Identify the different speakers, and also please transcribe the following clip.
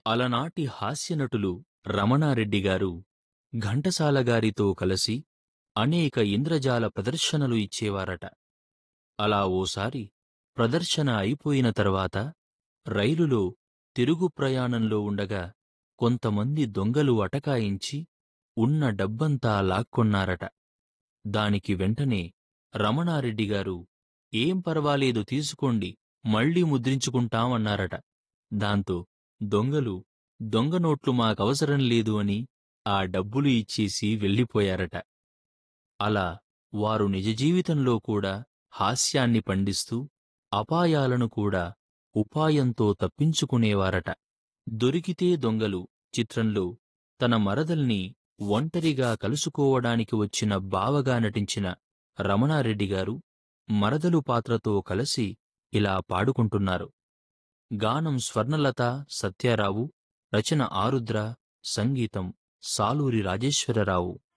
Speaker 1: అలనాటి హాస్యనటులు రమణారెడ్డిగారు ఘంటసాలగారితో కలసి అనేక ఇంద్రజాల ప్రదర్శనలు ఇచ్చేవారట అలా ఓసారి ప్రదర్శన అయిపోయిన తర్వాత రైలులో తిరుగు ప్రయాణంలో ఉండగా కొంతమంది దొంగలు అటకాయించి ఉన్న డబ్బంతా లాక్కొన్నారట దానికి వెంటనే రమణారెడ్డిగారు ఏం పర్వాలేదు తీసుకోండి మళ్ళీ ముద్రించుకుంటామన్నారట దాంతో దొంగలు దొంగ నోట్లు మాకవసరం లేదు అని ఆ డబ్బులు ఇచ్చేసి వెళ్ళిపోయారట అలా వారు నిజ జీవితంలో కూడా హాస్యాన్ని పండిస్తూ అపాయాలను కూడా ఉపాయంతో తప్పించుకునేవారట దొరికితే దొంగలు చిత్రంలో తన మరదల్ని ఒంటరిగా కలుసుకోవడానికి వచ్చిన బావగా నటించిన రమణారెడ్డిగారు మరదలు పాత్రతో కలిసి ఇలా పాడుకుంటున్నారు గానం స్వర్ణలత సత్యారావు రచన ఆరుద్ర సంగీతం సాలూరి రాజేశ్వరరావు